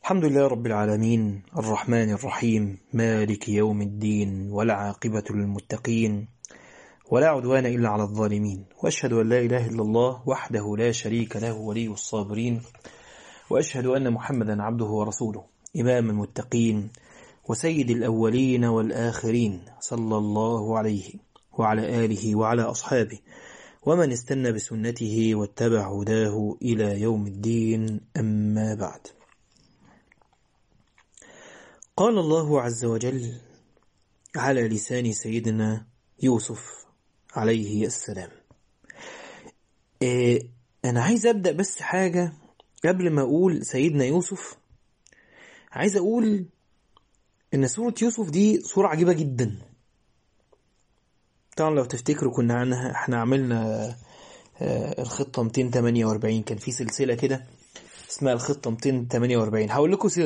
الحمد لله رب العالمين الرحمن الرحيم مالك يوم الدين والعاقبة للمتقين ولا عدوان إلا على الظالمين وأشهد أن لا إله إلا الله وحده لا شريك له ولي الصابرين وأشهد أن محمدا عبده ورسوله إمام المتقين وسيد الأولين والآخرين صلى الله عليه وعلى آله وعلى أصحابه ومن استنى بسنته واتبع هداه إلى يوم الدين أما بعد قال الله عز وجل على لسان سيدنا يوسف عليه السلام إيه أنا عايز أبدأ بس حاجة قبل ما أقول سيدنا يوسف عايز أقول إن سورة يوسف دي سورة عجيبة جدا طبعا لو تفتكروا كنا عنها احنا عملنا آه، الخطة 248 كان في سلسلة كده اسمها الخطة 248 هقول لكم سر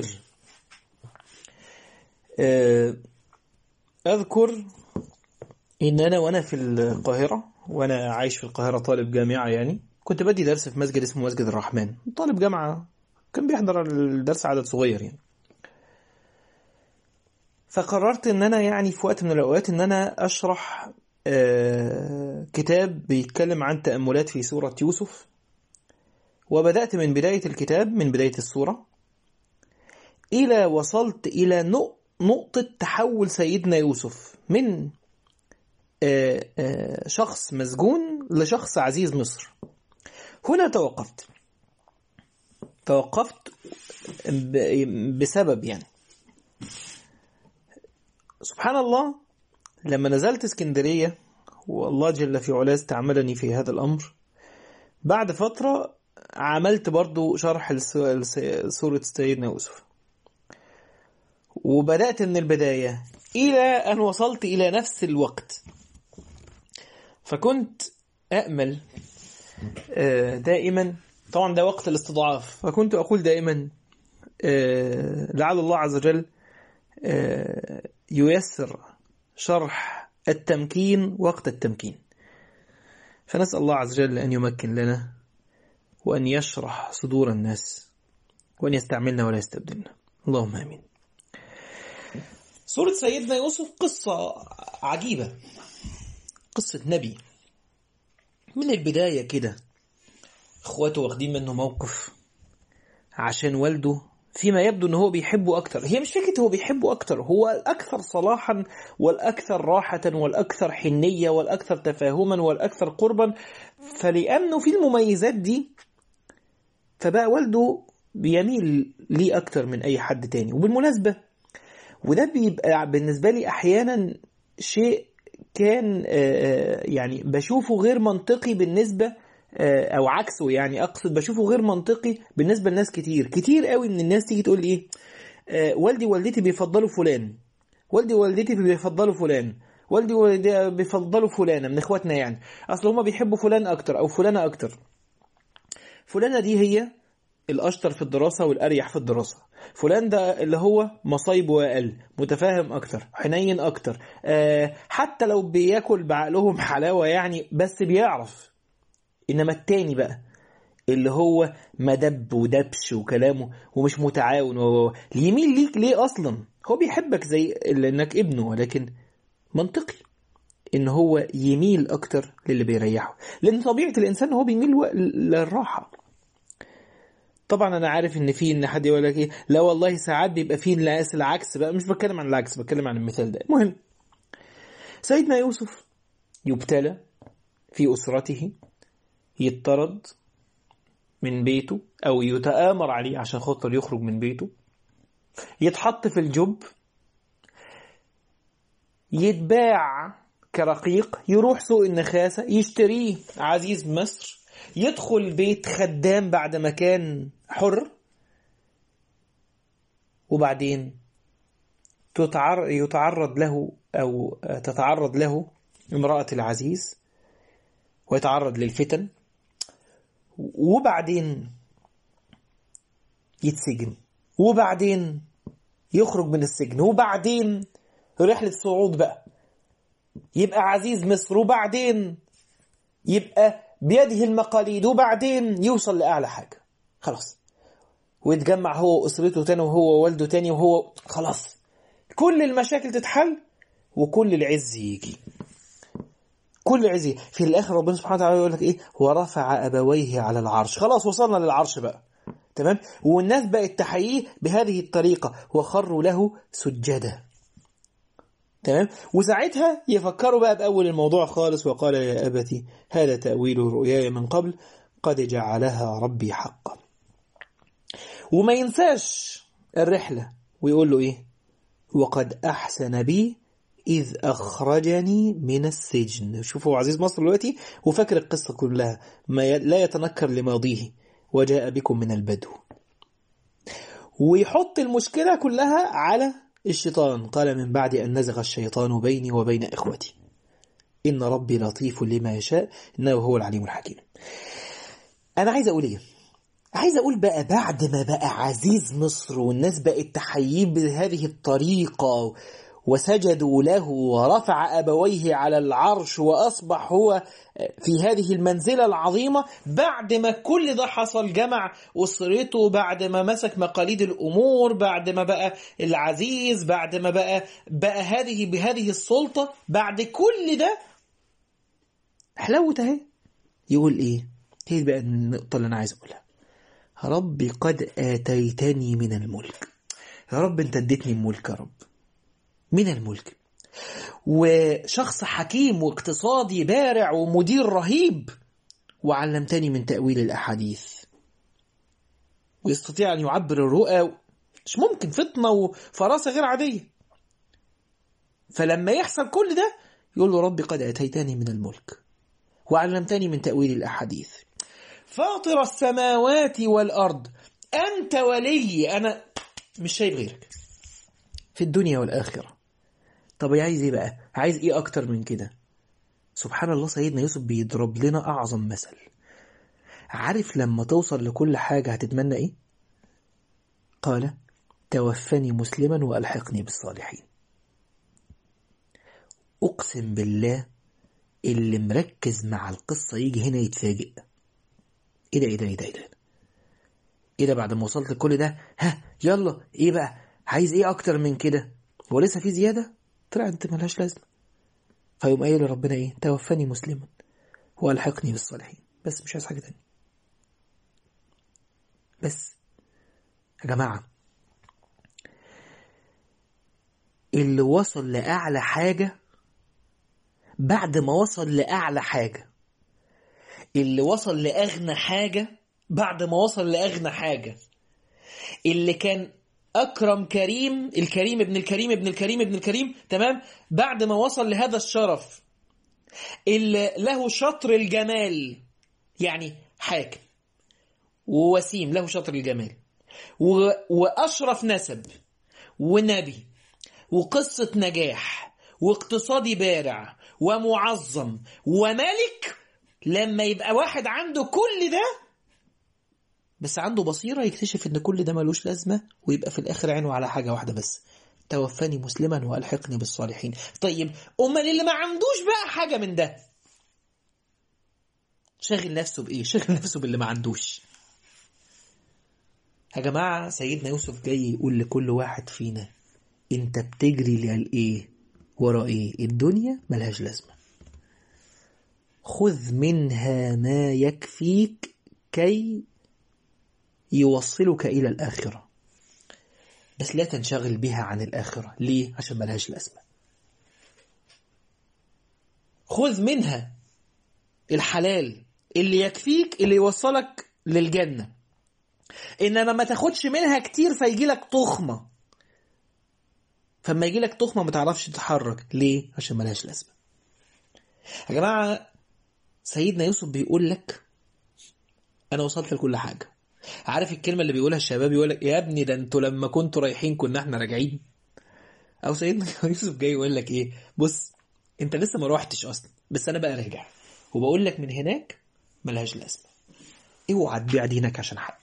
آه، أذكر إن أنا وأنا في القاهرة وأنا عايش في القاهرة طالب جامعة يعني كنت بدي درس في مسجد اسمه مسجد الرحمن طالب جامعة كان بيحضر الدرس عدد صغير يعني فقررت ان انا يعني في وقت من الاوقات ان انا اشرح آه، كتاب بيتكلم عن تأملات في سورة يوسف وبدأت من بداية الكتاب من بداية السورة إلى وصلت إلى نق- نقطة تحول سيدنا يوسف من آه، آه، شخص مسجون لشخص عزيز مصر هنا توقفت توقفت ب- بسبب يعني سبحان الله لما نزلت اسكندرية والله جل في علاه استعملني في هذا الأمر بعد فترة عملت برضو شرح لس- لس- سورة سيدنا يوسف وبدأت من البداية إلى أن وصلت إلى نفس الوقت فكنت أأمل آه، دائما طبعا ده وقت الاستضعاف فكنت أقول دائما آه، لعل الله عز وجل آه، ييسر شرح التمكين وقت التمكين فنسأل الله عز وجل أن يمكن لنا وأن يشرح صدور الناس وأن يستعملنا ولا يستبدلنا اللهم آمين سورة سيدنا يوسف قصة عجيبة قصة نبي من البداية كده اخواته واخدين منه موقف عشان والده فيما يبدو ان هو بيحبه اكتر هي مش فكره هو بيحبه اكتر هو الاكثر صلاحا والاكثر راحه والاكثر حنيه والاكثر تفاهما والاكثر قربا فلانه في المميزات دي فبقى والده بيميل ليه اكتر من اي حد تاني وبالمناسبه وده بيبقى بالنسبه لي احيانا شيء كان آه، آه، يعني بشوفه غير منطقي بالنسبه آه، او عكسه يعني اقصد بشوفه غير منطقي بالنسبه لناس كتير كتير قوي من الناس تيجي تقول لي ايه آه، والدي ووالدتي بيفضلوا فلان والدي ووالدتي بيفضلوا فلان والدي ووالدتي بيفضلوا فلانه من اخواتنا يعني اصل هما بيحبوا فلان اكتر او فلانه اكتر فلانه دي هي الاشطر في الدراسه والاريح في الدراسه فلان ده اللي هو مصايبه اقل متفاهم اكتر حنين اكتر آه حتى لو بياكل بعقلهم حلاوه يعني بس بيعرف انما التاني بقى اللي هو مدب ودبش وكلامه ومش متعاون و... يميل ليك ليه اصلا هو بيحبك زي انك ابنه ولكن منطقي ان هو يميل اكتر للي بيريحه لان طبيعه الانسان هو بيميل و- للراحه طبعا انا عارف ان في ان حد يقول لك ايه لا والله ساعات بيبقى في ناس العكس بقى مش بتكلم عن العكس بتكلم عن المثال ده المهم سيدنا يوسف يبتلى في اسرته يطرد من بيته او يتآمر عليه عشان خاطر يخرج من بيته يتحط في الجب يتباع كرقيق يروح سوق النخاسة يشتريه عزيز مصر يدخل بيت خدام بعد ما كان حر وبعدين تتعر يتعرض له أو تتعرض له امرأة العزيز ويتعرض للفتن وبعدين يتسجن وبعدين يخرج من السجن وبعدين رحلة صعود بقى يبقى عزيز مصر وبعدين يبقى بيده المقاليد وبعدين يوصل لأعلى حاجة خلاص ويتجمع هو واسرته تاني وهو ووالده تاني وهو خلاص كل المشاكل تتحل وكل العز يجي كل العز يجي. في الاخر ربنا سبحانه وتعالى يقول لك ايه ورفع ابويه على العرش خلاص وصلنا للعرش بقى تمام والناس بقت تحييه بهذه الطريقه وخروا له سجدا تمام وساعتها يفكروا بقى بأول الموضوع خالص وقال يا أبتي هذا تأويل رؤياي من قبل قد جعلها ربي حقا وما ينساش الرحلة ويقول له إيه وقد أحسن بي إذ أخرجني من السجن شوفوا عزيز مصر دلوقتي وفاكر القصة كلها ما لا يتنكر لماضيه وجاء بكم من البدو ويحط المشكلة كلها على الشيطان قال من بعد أن نزغ الشيطان بيني وبين إخوتي إن ربي لطيف لما يشاء إنه هو العليم الحكيم أنا عايز أقول إيه عايز أقول بقى بعد ما بقى عزيز مصر والناس بقت تحييه بهذه الطريقة وسجدوا له ورفع أبويه على العرش وأصبح هو في هذه المنزلة العظيمة بعد ما كل ده حصل جمع أسرته بعد ما مسك مقاليد الأمور بعد ما بقى العزيز بعد ما بقى بقى هذه بهذه السلطة بعد كل ده حلاوة اهي يقول إيه هي بقى النقطة اللي أنا عايز أقولها ربي قد آتيتني من الملك يا رب أنت اديتني الملك يا رب من الملك وشخص حكيم واقتصادي بارع ومدير رهيب وعلمتني من تأويل الأحاديث ويستطيع أن يعبر الرؤى مش ممكن فطنة وفراسة غير عادية فلما يحصل كل ده يقول له ربي قد أتيتني من الملك وعلمتني من تأويل الأحاديث فاطر السماوات والأرض أنت ولي أنا مش شايف غيرك في الدنيا والآخرة طب عايز ايه بقى عايز ايه اكتر من كده سبحان الله سيدنا يوسف بيضرب لنا اعظم مثل عارف لما توصل لكل حاجة هتتمنى ايه قال توفني مسلما والحقني بالصالحين اقسم بالله اللي مركز مع القصة يجي هنا يتفاجئ ايه ده ايه ده ايه ده ايه ده ايه ده بعد ما وصلت لكل ده ها يلا ايه بقى عايز ايه اكتر من كده هو لسه في زياده طلع انت ملهاش لازمه فيقوم قايل لربنا ايه توفني مسلما والحقني بالصالحين بس مش عايز حاجه تانية بس يا جماعه اللي وصل لاعلى حاجه بعد ما وصل لاعلى حاجه اللي وصل لاغنى حاجه بعد ما وصل لاغنى حاجه اللي كان أكرم كريم الكريم ابن الكريم ابن الكريم ابن الكريم تمام بعد ما وصل لهذا الشرف اللي له شطر الجمال يعني حاكم ووسيم له شطر الجمال و... وأشرف نسب ونبي وقصة نجاح واقتصادي بارع ومعظم وملك لما يبقى واحد عنده كل ده بس عنده بصيرة يكتشف ان كل ده ملوش لازمة ويبقى في الاخر عينه على حاجة واحدة بس توفني مسلما والحقني بالصالحين طيب امال اللي ما عندوش بقى حاجة من ده شاغل نفسه بايه شاغل نفسه باللي ما عندوش يا جماعة سيدنا يوسف جاي يقول لكل واحد فينا انت بتجري لايه ورا ايه الدنيا ملهاش لازمة خذ منها ما يكفيك كي يوصلك إلى الآخرة بس لا تنشغل بها عن الآخرة ليه؟ عشان ملهاش لازمة خذ منها الحلال اللي يكفيك اللي يوصلك للجنة إنما ما تاخدش منها كتير فيجي لك تخمة فما يجي لك تخمة ما تعرفش تتحرك ليه؟ عشان ملهاش لازمة يا جماعة سيدنا يوسف بيقول لك أنا وصلت لكل حاجة عارف الكلمة اللي بيقولها الشباب يقول لك يا ابني ده انتوا لما كنتوا رايحين كنا احنا راجعين او سيدنا يوسف جاي يقول لك ايه بص انت لسه ما روحتش اصلا بس انا بقى راجع وبقول لك من هناك ملهاش لازمه اوعى تبيع دينك عشان حد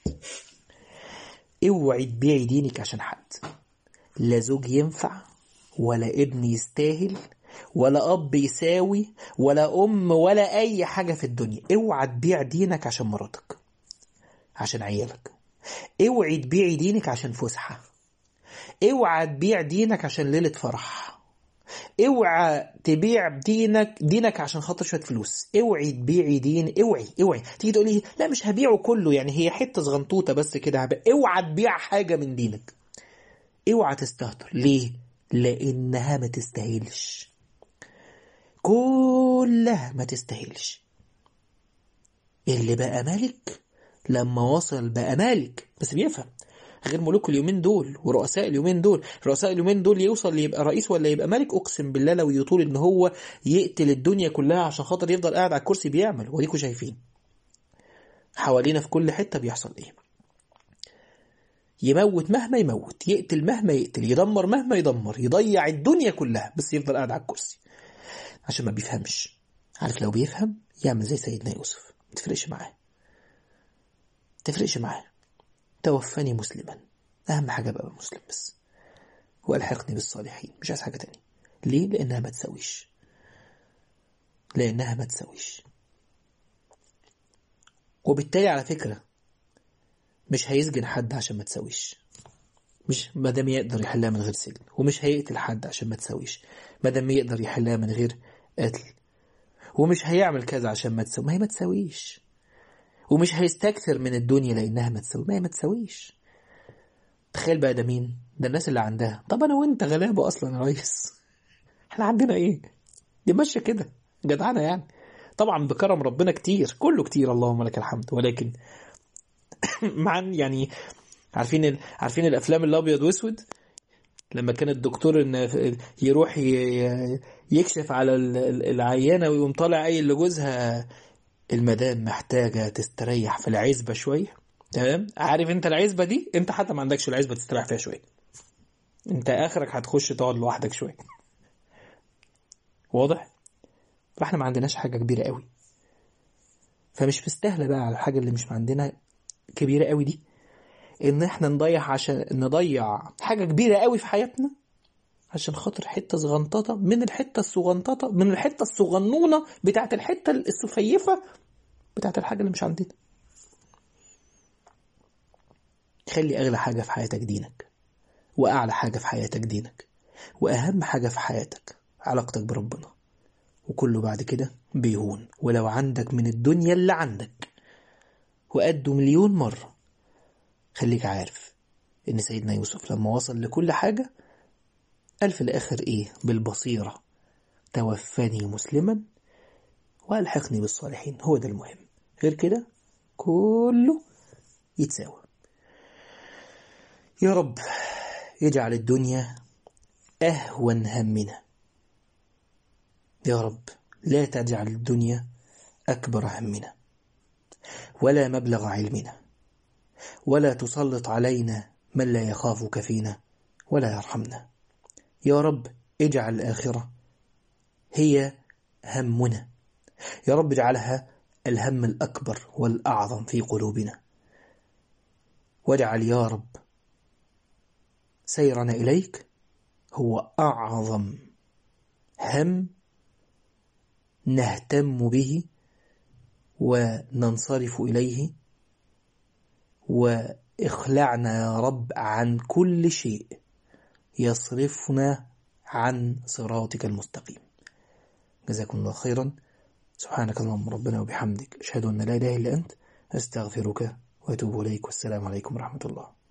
اوعي تبيعي دينك عشان حد لا زوج ينفع ولا ابن يستاهل ولا اب يساوي ولا ام ولا اي حاجه في الدنيا اوعى تبيع دينك عشان مراتك عشان عيالك اوعي تبيعي دينك عشان فسحة اوعى تبيع دينك عشان ليلة فرح اوعى تبيع دينك دينك عشان خاطر شويه فلوس اوعي تبيعي دين اوعي اوعي تيجي تقولي لا مش هبيعه كله يعني هي حته صغنطوطه بس كده هبيع اوعى تبيع حاجه من دينك اوعى تستهتر ليه لانها ما تستاهلش كلها ما تستاهلش اللي بقى ملك لما وصل بقى مالك بس بيفهم غير ملوك اليومين دول ورؤساء اليومين دول رؤساء اليومين دول يوصل يبقى رئيس ولا يبقى ملك اقسم بالله لو يطول ان هو يقتل الدنيا كلها عشان خاطر يفضل قاعد على الكرسي بيعمل وديكوا شايفين حوالينا في كل حته بيحصل ايه يموت مهما يموت يقتل مهما يقتل يدمر مهما يدمر يضيع الدنيا كلها بس يفضل قاعد على الكرسي عشان ما بيفهمش عارف لو بيفهم يعمل زي سيدنا يوسف ما تفرقش معاه تفرقش معاه توفني مسلما أهم حاجة بقى مسلم بس وألحقني بالصالحين مش عايز حاجة تانية ليه؟ لأنها ما تساويش لأنها ما تساويش وبالتالي على فكرة مش هيسجن حد عشان ما تساويش مش ما دام يقدر يحلها من غير سجن ومش هيقتل حد عشان ما تساويش ما دام يقدر يحلها من غير قتل ومش هيعمل كذا عشان ما تساوي ما هي ما تساويش ومش هيستكثر من الدنيا لانها ما تساوي ما هي ما تساويش تخيل بقى ده مين ده الناس اللي عندها طب انا وانت غلابه اصلا يا ريس احنا عندنا ايه دي ماشيه كده جدعانه يعني طبعا بكرم ربنا كتير كله كتير اللهم لك الحمد ولكن مع يعني عارفين ال... عارفين الافلام الابيض واسود لما كان الدكتور ان يروح ي... يكشف على العيانه ويقوم طالع قايل لجوزها المدام محتاجه تستريح في العزبه شويه تمام عارف انت العزبه دي انت حتى ما عندكش العزبه تستريح فيها شويه انت اخرك هتخش تقعد لوحدك شويه واضح فاحنا ما عندناش حاجه كبيره قوي فمش مستاهله بقى على الحاجه اللي مش عندنا كبيره قوي دي ان احنا نضيع عشان نضيع حاجه كبيره قوي في حياتنا عشان خاطر حته صغنططه من الحته الصغنططه من الحته الصغنونه بتاعت الحته السفيفه بتاعت الحاجه اللي مش عندنا خلي اغلى حاجه في حياتك دينك واعلى حاجه في حياتك دينك واهم حاجه في حياتك علاقتك بربنا وكله بعد كده بيهون ولو عندك من الدنيا اللي عندك وقده مليون مرة خليك عارف إن سيدنا يوسف لما وصل لكل حاجة قال في الآخر إيه بالبصيرة توفني مسلما وألحقني بالصالحين هو ده المهم غير كده كله يتساوى يا رب يجعل الدنيا أهون همنا يا رب لا تجعل الدنيا أكبر همنا ولا مبلغ علمنا ولا تسلط علينا من لا يخافك فينا ولا يرحمنا يا رب اجعل الآخرة هي همنا يا رب اجعلها الهم الأكبر والأعظم في قلوبنا واجعل يا رب سيرنا إليك هو أعظم هم نهتم به وننصرف إليه وإخلعنا يا رب عن كل شيء يصرفنا عن صراطك المستقيم جزاكم الله خيرا سبحانك اللهم ربنا وبحمدك أشهد أن لا إله إلا أنت أستغفرك وأتوب إليك والسلام عليكم ورحمة الله